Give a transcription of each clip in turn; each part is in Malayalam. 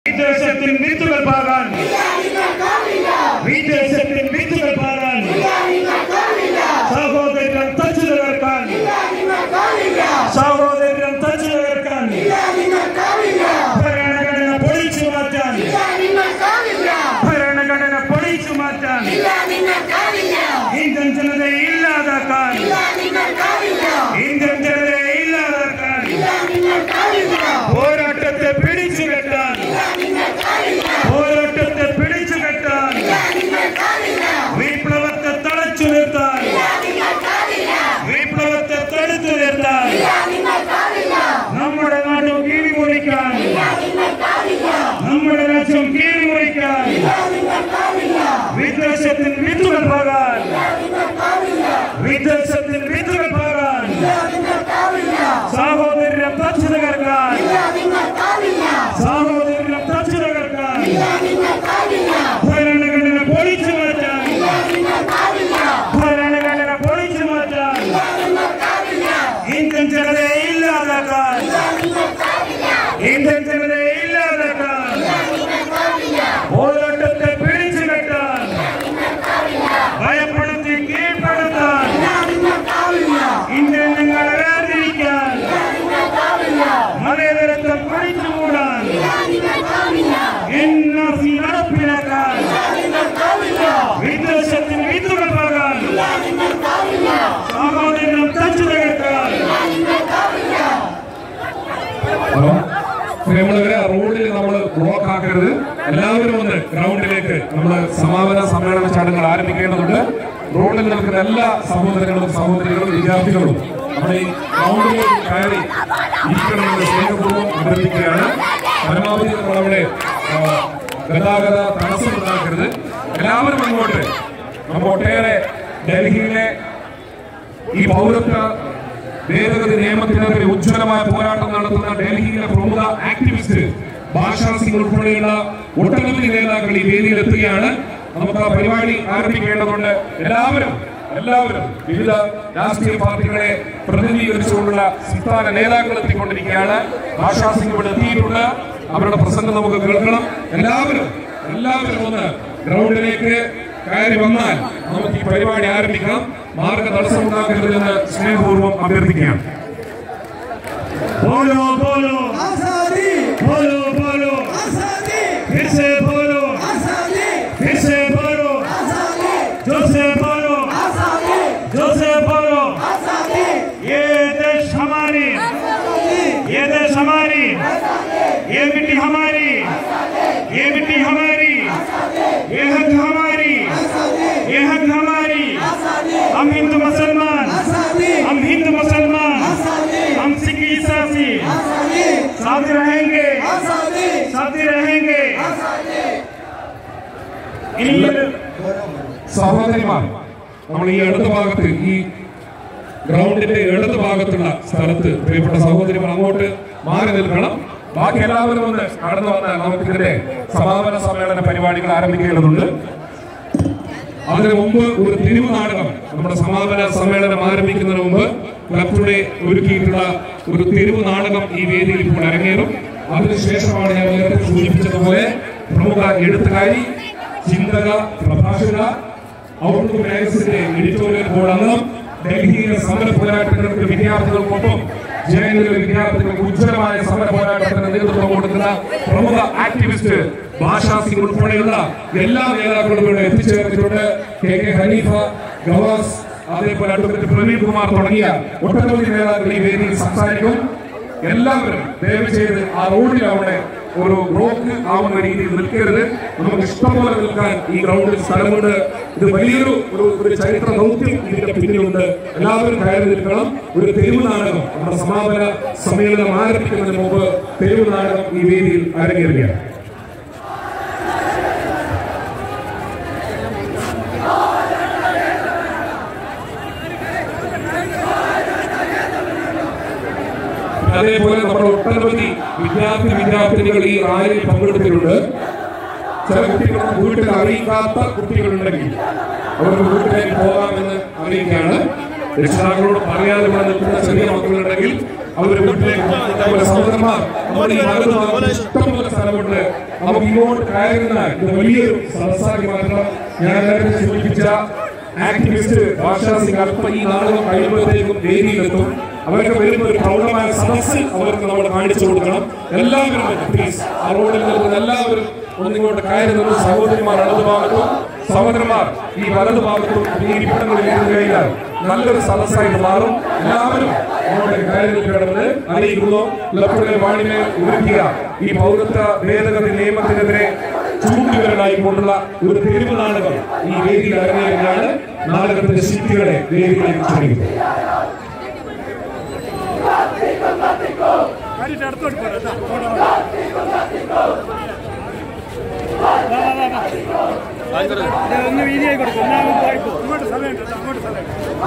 വിദേശത്തിൻ വിത്തുകൾ പാകാൻ വിദേശത്തിൻ വിത്തുകൾ പാകാൻ സഹോദരൻ തച്ചു തകർക്കാൻ സഹോദരൻ തച്ചു തകർക്കാൻ ഭരണഘടന പൊളിച്ചു മാറ്റാൻ ഭരണഘടന പൊളിച്ചു മാറ്റാൻ ഇന്ത്യൻ ജനതയെ ഇല്ലാതാക്കാൻ ഇന്ത്യൻ ജനതയെ ഇല്ലാതാക്കാൻ പോരാട്ടത്തെ പിടിച്ചു കെട്ടാൻ പോരാട്ടത്തെ പിടിച്ചു കെട്ടാൻ വിപ്ലവത്തെ തളച്ചു നിർത്താൻ വിപ്ലവത്തെ തടുത്തു നിർത്താൻ നമ്മുടെ നാട് കീഴിമുറിക്കാൻ നമ്മുടെ രാജ്യം കീഴിമുറിക്കാൻ വിദേശത്തിൽ വിത്തുകൾ പോകാൻ വിദേശത്തിൽ വിത്തുകൾ പോകാൻ സാഹോദര്യം തച്ചു തകർക്കാൻ സാഹോദര്യം തച്ചു തകർക്കാൻ ഭരണഘടന പൊളിച്ചു മാറ്റാൻ ഭരണഘടന പൊളിച്ചു മാറ്റാൻ ഇന്ത്യൻ ജനതയെ ഇല്ലാതാക്കാൻ ഇന്ത്യൻ ജനതയെ ഇല്ലാതാക്കാൻ പോരാട്ടത്തെ പിടിച്ചു കെട്ടാൻ ഭയപ്പെടുത്തി കീഴ്പ്പെടുത്താൻ ഇന്ത്യൻ ഞങ്ങളെ വേർതിരിക്കാൻ മതേതരത്വം പിടിച്ചുകൂടാൻ എൻ ആർ സി നടപ്പിലാക്കാൻ വിദേശത്തിന് വിത്തുകൾ പോകാൻ സഹോദരം തച്ചു തകർക്കാൻ ഹലോ പ്രിയമുള്ളവരെ റോഡിൽ നമ്മൾ ബ്ലോക്ക് ആക്കരുത് എല്ലാവരും ഒന്ന് ഗ്രൗണ്ടിലേക്ക് നമ്മൾ സമാപന സമ്മേളന ചടങ്ങുകൾ ആരംഭിക്കേണ്ടതുണ്ട് റോഡിൽ നിൽക്കുന്ന എല്ലാ സഹോദരങ്ങളും സഹോദരികളും വിദ്യാർത്ഥികളും നമ്മുടെ ഈ ഗ്രൗണ്ടിലേക്ക് കയറി ഇരിക്കണമെന്ന് സ്നേഹപൂർവ്വം അഭ്യർത്ഥിക്കുകയാണ് പരമാവധി നമ്മൾ അവിടെ ആ, ഗതാഗത തടസ്സം ഉണ്ടാക്കരുത് എല്ലാവരും അങ്ങോട്ട് നമുക്ക് ഒട്ടേറെ ഡൽഹിയിലെ ഈ പൗരത്വ ഭേദഗതി നിയമത്തിനെതിരെ ഉജ്ജ്വലമായ പോരാട്ടം നടത്തുന്ന ഡൽഹിയിലെ പ്രമുഖ ആക്ടിവിസ്റ്റ് ഭാഷാ സിംഗ് ഉൾപ്പെടെയുള്ള ഒട്ടനവധി നേതാക്കൾ ഈ വേദിയിൽ എത്തുകയാണ് നമുക്ക് ആ പരിപാടി ആരംഭിക്കേണ്ടതുണ്ട് എല്ലാവരും എല്ലാവരും വിവിധ രാഷ്ട്രീയ പാർട്ടികളെ പ്രതിനിധീകരിച്ചുകൊണ്ടുള്ള സംസ്ഥാന നേതാക്കൾ എത്തിക്കൊണ്ടിരിക്കുകയാണ് ഭാഷാ സിംഗ് ഇവിടെ എത്തിയിട്ടുണ്ട് അവരുടെ പ്രസംഗം നമുക്ക് കേൾക്കണം എല്ലാവരും എല്ലാവരും ഒന്ന് ഗ്രൗണ്ടിലേക്ക് കയറി വന്നാൽ നമുക്ക് ഈ പരിപാടി ആരംഭിക്കാം മാർഗ തടസ്സമുണ്ടാക്കരുതെന്ന് സ്നേഹപൂർവ്വം അഭ്യർത്ഥിക്കുകയാണ് बोलो बोलो आजादी बोलो बोलो आजादी फिर से बोलो आजादी फिर से बोलो आजादी जोर से बोलो आजादी जोर से बोलो आजादी ये देश हमारी ये देश हमारी ये मिट्टी हमारी ये मिट्टी हमारी ये हक हमारी ये हक हमारी हम हिंदू मुसलमान आजादी हम हिंदू मुसलमान आजादी हम सिख ईसासी आजादी साथ रहेंगे आजादी साथ रहेंगे ഇനി സഹോദരിമാർ നമ്മൾ ഈ ഇടത് ഭാഗത്ത് ഈ ഗ്രൗണ്ടിന്റെ ഇടത് ഭാഗത്തുള്ള സ്ഥലത്ത് പ്രിയപ്പെട്ട സഹോദരിമാർ അങ്ങോട്ട് മാറി നിൽക്കണം ബാക്കി എല്ലാവരും ഒന്ന് കടന്നു വന്നാൽ നമുക്ക് ഇതിന്റെ സമാപന സമ്മേളന പരിപാടികൾ ആരംഭിക്കേണ്ടതുണ്ട് അതിനു മുമ്പ് ഒരു തിരിവ് നാടകം നമ്മുടെ സമാപന സമ്മേളനം ആരംഭിക്കുന്നതിന് മുമ്പ് ക്ലബിലൂടെ ഒരുക്കിയിട്ടുള്ള ഒരു തെരുവ് നാടകം ഈ വേദിയിൽ ഇപ്പോൾ അരങ്ങേറും അതിനുശേഷമാണ് ഞാൻ നേരത്തെ സൂചിപ്പിച്ചതുപോലെ പ്രമുഖ എഴുത്തുകാരി ചിന്തക പ്രഭാഷക ഔട്ട്ലുക്ക് മാഗസിന്റെ എഡിറ്റോറിയൽ ബോർഡ് അംഗം ഡൽഹിയിലെ സമര പോരാട്ടങ്ങൾക്ക് വിദ്യാർത്ഥികൾക്കൊപ്പം ജയനിലെ വിദ്യാർത്ഥികൾക്ക് ഉജ്ജ്വലമായ സമര പോരാട്ടത്തിന് നേതൃത്വം കൊടുക്കുന്ന പ്രമുഖ ആക്ടിവിസ്റ്റ് ഭാഷാ സിംഗ് ഉൾപ്പെടെയുള്ള എല്ലാ നേതാക്കളും ഇവിടെ എത്തിച്ചേർന്നിട്ടുണ്ട് കെ കെ ഹനീഫ ഗവാസ് അതേപോലെ അഡ്വക്കേറ്റ് പ്രവീൺ കുമാർ തുടങ്ങിയ ഒട്ടനവധി നേതാക്കൾ ഈ വേദിയിൽ സംസാരിക്കും എല്ലാവരും ദയവ് ചെയ്ത് ആ റോഡിൽ അവിടെ ഒരു ബ്ലോക്ക് ആവുന്ന രീതിയിൽ നിൽക്കരുത് നമുക്ക് ഇഷ്ടംപോലെ നിൽക്കാൻ ഈ ഗ്രൗണ്ടിൽ സ്ഥലമുണ്ട് ഇത് വലിയൊരു ഒരു ഒരു ചരിത്ര ദൗത്യം ഇതിന്റെ പിന്നിലുണ്ട് എല്ലാവരും കയറി നിൽക്കണം ഒരു തെരുവ് നാടകം നമ്മുടെ സമാപന സമ്മേളനം ആരംഭിക്കുന്നതിന് മുമ്പ് തെരുവ് നാടകം ഈ വേദിയിൽ അരങ്ങേറുകയാണ് അതേപോലെ നമ്മുടെ ഒട്ടനവധി വിദ്യാർത്ഥി വിദ്യാർത്ഥിനികൾ ഈ റാലിയിൽ പങ്കെടുത്തിട്ടുണ്ട് ചില കുട്ടികൾ വീട്ടിൽ അറിയിക്കാത്ത കുട്ടികളുണ്ടെങ്കിൽ അവർക്ക് വീട്ടിലേക്ക് പോകാമെന്ന് അറിയിക്കുകയാണ് രക്ഷിതാക്കളോട് പറയാതെ ഇവിടെ നിൽക്കുന്ന ചെറിയ മക്കളുണ്ടെങ്കിൽ അവരുടെ വീട്ടിലേക്ക് അതുപോലെ സഹോദരന്മാർ നമ്മുടെ ഈ ഭാഗത്ത് ഭാഗത്ത് ഇഷ്ടംപോലെ സ്ഥലമുണ്ട് നമുക്ക് ഇങ്ങോട്ട് കയറുന്ന ഇത് വലിയൊരു സദസ്സാക്കി മാറ്റണം ഞാൻ നേരത്തെ സൂചിപ്പിച്ച ആക്ടിവിസ്റ്റ് ഭാഷാ സിംഗ് അല്പം ഈ നാളുകൾ കഴിയുമ്പോഴത്തേക്കും വേദിയിലെത്തും അവരൊക്കെ വരുമ്പോൾ ഒരു പ്രൗഢമായ സദസ്സ് അവർക്ക് നമ്മൾ കാണിച്ചു കൊടുക്കണം എല്ലാവരും പ്ലീസ് ആ റോഡിൽ നിൽക്കുന്ന എല്ലാവരും ഒന്നിങ്ങോട്ട് കയറി നിന്ന് സഹോദരിമാർ ഇടതു ഭാഗത്തും സഹോദരന്മാർ ഈ വലതു ഭാഗത്തും ഈ ഇരിപ്പിടങ്ങളിൽ ഇരുന്ന് കഴിഞ്ഞാൽ നല്ലൊരു സദസ്സായിട്ട് മാറും എല്ലാവരും അങ്ങോട്ട് കയറി നിൽക്കണമെന്ന് അറിയിക്കുന്നു ലപ്പുഴ വാണിനെ ഒരുക്കിയ ഈ പൗരത്വ ഭേദഗതി നിയമത്തിനെതിരെ ചൂണ്ടുവിരലായിക്കൊണ്ടുള്ള ഒരു തെരുവ് നാടകം ഈ വേദിയിൽ അരങ്ങേറുകയാണ് നാടകത്തിന്റെ ശില്പികളെ വേദിയിലേക്ക് ക്ഷണിക്കുന്നു ഒന്ന് വീതിയായി കൊടുക്കും എന്നാ അങ്ങ് പോയിക്കോ ഇങ്ങോട്ട് സ്ഥലമുണ്ട് കേട്ടോ, അങ്ങോട്ട് സ്ഥലം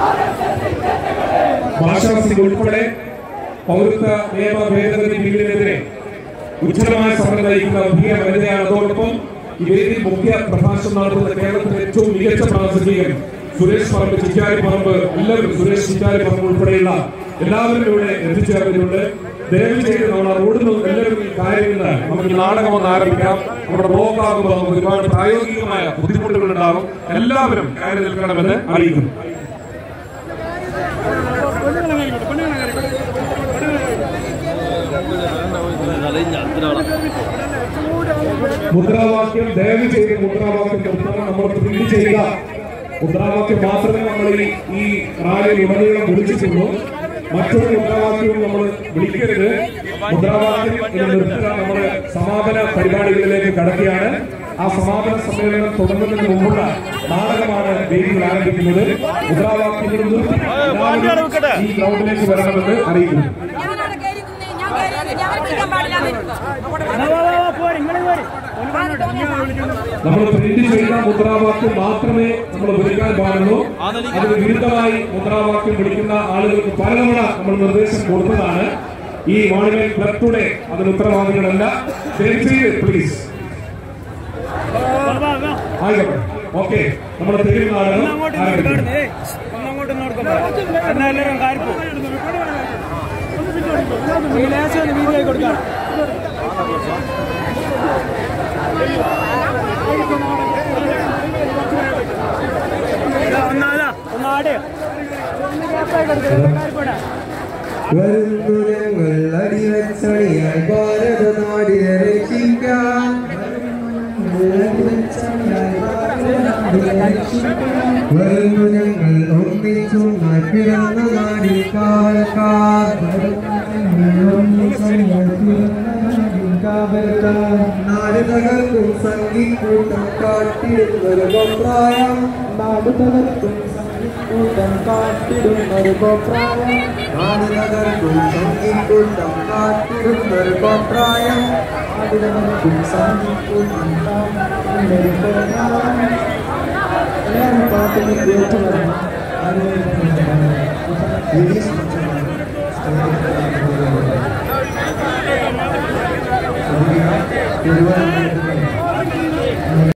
ഭാഷാ സിംഗ് ഉൾപ്പെടെ പൗരത്വ നിയമ ഭേദഗതി ബില്ലിനെതിരെ ഉജ്ജ്വലമായ സമരം നയിക്കുന്ന ഭീകര വനിതയാണ് അതോടൊപ്പം ഈ വേദിയിൽ മുഖ്യ പ്രഭാഷണം നടത്തുന്ന കേരളത്തിലെ ഏറ്റവും മികച്ച പ്രാസംഗികൻ സുരേഷ് പറമ്പ് ചിറ്റാരി പറമ്പ് എല്ലാവരും സുരേഷ് ചിറ്റാരി പറമ്പ് ഉൾപ്പെടെയുള്ള എല്ലാവരും ഇവിടെ എത്തിച്ചേർന്നിട്ടുണ്ട് ദയവ് ചെയ്ത് നമ്മൾ ആ റോഡിൽ നിന്ന് എല്ലാവരും ഈ കാര്യങ്ങൾ നമുക്ക് ഈ നാടകം ഒന്ന് ആരംഭിക്കാം നമ്മുടെ ബ്ലോക്ക് ആകുമ്പോൾ നമുക്ക് ഒരുപാട് പ്രായോഗികമായ ബുദ്ധിമുട്ടുകൾ ഉണ്ടാകും എല്ലാവരും കയറി നിൽക്കണമെന്ന് അറിയിക്കുന്നു പെണ്ണുങ്ങളെ കയറിക്കോട്ടെ പെണ്ണുങ്ങളെ കയറിക്കോട്ടെ മുദ്രാവാക്യം ദയവ് ചെയ്ത് മുദ്രാവാക്യം നിർത്തണം നമ്മൾ പ്രിന്റ് ചെയ്യുക മുദ്രാവാക്യം മാത്രമേ നമ്മൾ ഈ ഈ റാലിയിൽ ഉടനീളം വിളിച്ചിട്ടുള്ളൂ മറ്റൊരു മുദ്രാവാക്യവും നമ്മൾ വിളിക്കരുത് മുദ്രാവാക്യം ഇത് നിർത്തുക നമ്മുടെ സമാപന പരിപാടികളിലേക്ക് കടക്കുകയാണ് ആ സമാപന സമ്മേളനം തുടങ്ങുന്നതിന് മുമ്പുള്ള നാടകമാണ് വേദിയിൽ ആരംഭിക്കുന്നത് മുദ്രാവാക്യങ്ങൾ നിർത്തി എല്ലാവരും ഈ ഗ്രൗണ്ടിലേക്ക് വരണമെന്ന് അറിയിക്കുന്നു ഞാനവിടെ കയറി നിന്നേ, ഞാൻ കയറി നിന്ന് ഞാൻ വിളിക്കാൻ പാടില്ല വാ, വാ, വാ, പോരെ ഇങ്ങള് പോരെ ഒരു പറഞ്ഞോട്ടെ ഇങ്ങനെ വിളിക്കുന്നു നമ്മൾ പ്രിന്റ് ചെയ്ത മുദ്രാവാക്യം മാത്രമേ നമ്മൾ വിളിക്കാൻ പാടുള്ളൂ അതിന് വിരുദ്ധമായി മുദ്രാവാക്യം വിളിക്കുന്ന ആളുകൾക്ക് പലതവണ നമ്മൾ നിർദ്ദേശം കൊടുത്തതാണ് ഈ മോണിമെന്റ് ക്ലബ് ടുഡേ അതിന് ഉത്തരവാദികളല്ല ദയവുചെയ്ത് പ്ലീസ് വാ, വാ, വാ. ആയിക്കോട്ടെ ഓക്കെ നമ്മുടെ തെരുവ് ഒന്ന് നാടകം അങ്ങോട്ട് ഇങ്ങോട്ട് ആരംഭിക്കുന്നു കാണുന്നേ ഏയ്, ഒന്ന് അങ്ങോട്ട് ഇങ്ങോട്ട് കൊടുക്കാം എന്നാ എല്ലാവരും കാര്യം ഈ ലേശം ഒന്ന് വീതിയായി കൊടുക്കാം ഇതാ, ഒന്നാതാ ഒന്നാടെ ഒന്ന് ഗ്യാപ്പായി കൊടുക്കാം കാര്യപ്പെടാം വരുന്നു ഞങ്ങൾ അടിവച്ചണിയായി ഭാരതനാടിനെ രക്ഷിക്കാൻ വരുന്നു ഞങ്ങൾ ഒന്നിച്ചുമായി പിറന്ന നാടിൽ കാൽക്കാർ നാട് തകർക്കും സംഗീകൂട്ടം കാട്ടിടുന്നൊരു അഭിപ്രായം നാട് തകർക്കും സംഗീകൂട്ടം കാട്ടിടുന്നൊരു അഭിപ്രായം നാട് തകർക്കും സംഗീകൂട്ടം കാട്ടിടുന്നൊരു അഭിപ്രായം നാട് തകർക്കും സംഗീകൂട്ടം കാട്ടിടുന്നൊരു അഭിപ്രായം എല്ലാവരും പാട്ടിന് കേട്ടു വരണം തിരുവനന്തപുരം